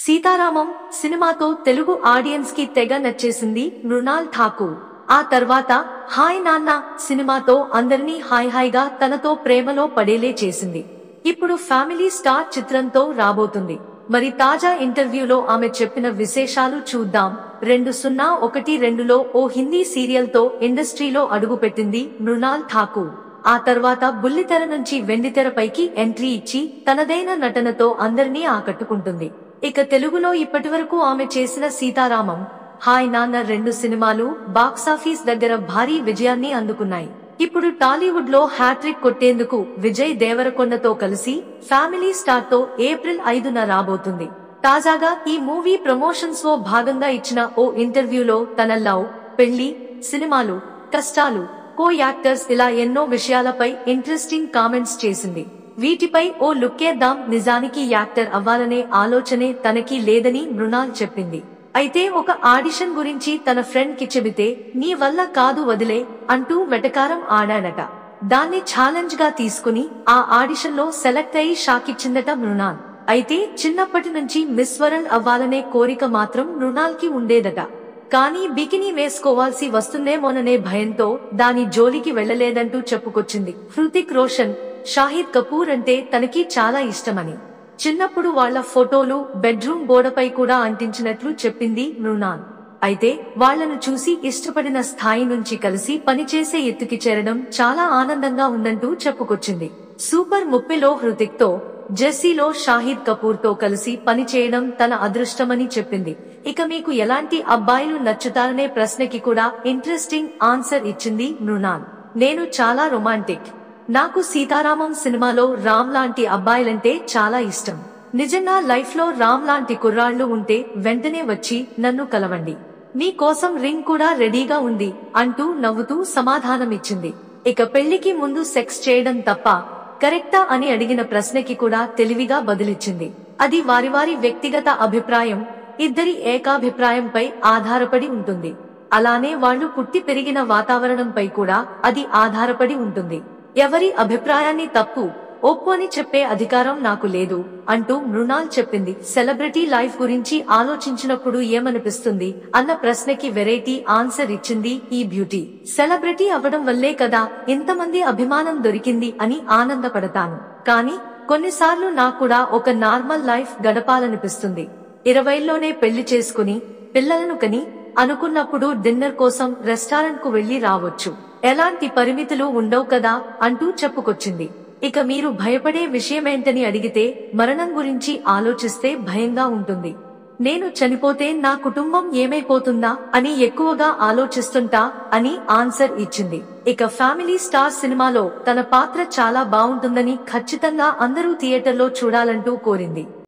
సీతారామం సినిమాతో తెలుగు ఆడియన్స్ కి తెగ నచ్చేసింది మృణాల్ ఠాకూర్ ఆ తర్వాత హాయ్ నాన్న సినిమాతో అందరినీ హాయ్ హాయ్గా తనతో ప్రేమలో పడేలే చేసింది ఇప్పుడు ఫ్యామిలీ స్టార్ చిత్రంతో రాబోతుంది మరి తాజా ఇంటర్వ్యూలో ఆమె చెప్పిన విశేషాలు చూద్దాం రెండు సున్నా ఒకటి రెండులో ఓ హిందీ సీరియల్ తో ఇండస్ట్రీలో అడుగుపెట్టింది మృణాల్ ఠాకూర్ ఆ తర్వాత బుల్లితెర నుంచి వెండితెరపైకి ఎంట్రీ ఇచ్చి తనదైన నటనతో అందరినీ ఆకట్టుకుంటుంది ఇక తెలుగులో ఇప్పటివరకు ఆమె చేసిన సీతారామం హాయ్ నాన్న రెండు సినిమాలు బాక్సాఫీస్ దగ్గర భారీ విజయాన్ని అందుకున్నాయి ఇప్పుడు టాలీవుడ్ లో హ్యాట్రిక్ కొట్టేందుకు విజయ్ దేవరకొండతో కలిసి ఫ్యామిలీ స్టార్ తో ఏప్రిల్ ఐదున రాబోతుంది తాజాగా ఈ మూవీ ప్రమోషన్స్ లో భాగంగా ఇచ్చిన ఓ ఇంటర్వ్యూలో తన లవ్ పెళ్లి సినిమాలు కష్టాలు కో యాక్టర్స్ ఇలా ఎన్నో విషయాలపై ఇంట్రెస్టింగ్ కామెంట్స్ చేసింది వీటిపై ఓ లుక్కేద్దాం నిజానికి యాక్టర్ అవ్వాలనే ఆలోచనే తనకి లేదని మృణాల్ చెప్పింది అయితే ఒక ఆడిషన్ గురించి తన ఫ్రెండ్ కి చెబితే నీ వల్ల కాదు వదిలే అంటూ వెటకారం ఆడాడట దాన్ని ఛాలెంజ్ గా తీసుకుని ఆ ఆడిషన్ లో సెలెక్ట్ అయి షాకిచ్చిందట మృణాల్ అయితే చిన్నప్పటి నుంచి మిస్ వరల్డ్ అవ్వాలనే కోరిక మాత్రం మృణాల్ కి ఉండేదట కానీ బికినీ వేసుకోవాల్సి వస్తుందేమోననే భయంతో దాని జోలికి వెళ్లలేదంటూ చెప్పుకొచ్చింది హృతిక్ రోషన్ షాహిద్ కపూర్ అంటే తనకి చాలా ఇష్టమని చిన్నప్పుడు వాళ్ల ఫోటోలు బెడ్రూమ్ గోడపై కూడా అంటించినట్లు చెప్పింది మృణాల్ అయితే వాళ్లను చూసి ఇష్టపడిన స్థాయి నుంచి కలిసి పనిచేసే ఎత్తుకి చేరడం చాలా ఆనందంగా ఉందంటూ చెప్పుకొచ్చింది సూపర్ ముప్పిలో హృతిక్ తో జెస్సీలో షాహిద్ కపూర్ తో కలిసి పనిచేయడం తన అదృష్టమని చెప్పింది ఇక మీకు ఎలాంటి అబ్బాయిలు నచ్చుతారనే ప్రశ్నకి కూడా ఇంట్రెస్టింగ్ ఆన్సర్ ఇచ్చింది మృణాల్ నేను చాలా రొమాంటిక్ నాకు సీతారామం సినిమాలో రామ్ లాంటి అబ్బాయిలంటే చాలా ఇష్టం నిజంగా లైఫ్ లో రామ్ లాంటి కుర్రాళ్లు ఉంటే వెంటనే వచ్చి నన్ను కలవండి మీ కోసం రింగ్ కూడా రెడీగా ఉంది అంటూ నవ్వుతూ సమాధానమిచ్చింది ఇక పెళ్లికి ముందు సెక్స్ చేయడం తప్ప కరెక్టా అని అడిగిన ప్రశ్నకి కూడా తెలివిగా బదులిచ్చింది అది వారి వారి వ్యక్తిగత అభిప్రాయం ఇద్దరి ఏకాభిప్రాయంపై ఆధారపడి ఉంటుంది అలానే వాళ్ళు పుట్టి పెరిగిన వాతావరణంపై కూడా అది ఆధారపడి ఉంటుంది ఎవరి అభిప్రాయాన్ని తప్పు ఒప్పు అని చెప్పే అధికారం నాకు లేదు అంటూ మృణాల్ చెప్పింది సెలబ్రిటీ లైఫ్ గురించి ఆలోచించినప్పుడు ఏమనిపిస్తుంది అన్న ప్రశ్నకి వెరైటీ ఆన్సర్ ఇచ్చింది ఈ బ్యూటీ సెలబ్రిటీ అవ్వడం వల్లే కదా ఇంతమంది అభిమానం దొరికింది అని ఆనందపడతాను కానీ కొన్నిసార్లు నాకు కూడా ఒక నార్మల్ లైఫ్ గడపాలనిపిస్తుంది ఇరవైల్లోనే పెళ్లి చేసుకుని పిల్లలను కని అనుకున్నప్పుడు డిన్నర్ కోసం రెస్టారెంట్ కు వెళ్లి రావచ్చు ఎలాంటి పరిమితులు ఉండవు కదా అంటూ చెప్పుకొచ్చింది ఇక మీరు భయపడే విషయమేంటని అడిగితే మరణం గురించి ఆలోచిస్తే భయంగా ఉంటుంది నేను చనిపోతే నా కుటుంబం ఏమైపోతుందా అని ఎక్కువగా ఆలోచిస్తుంటా అని ఆన్సర్ ఇచ్చింది ఇక ఫ్యామిలీ స్టార్ సినిమాలో తన పాత్ర చాలా బాగుంటుందని ఖచ్చితంగా అందరూ థియేటర్లో చూడాలంటూ కోరింది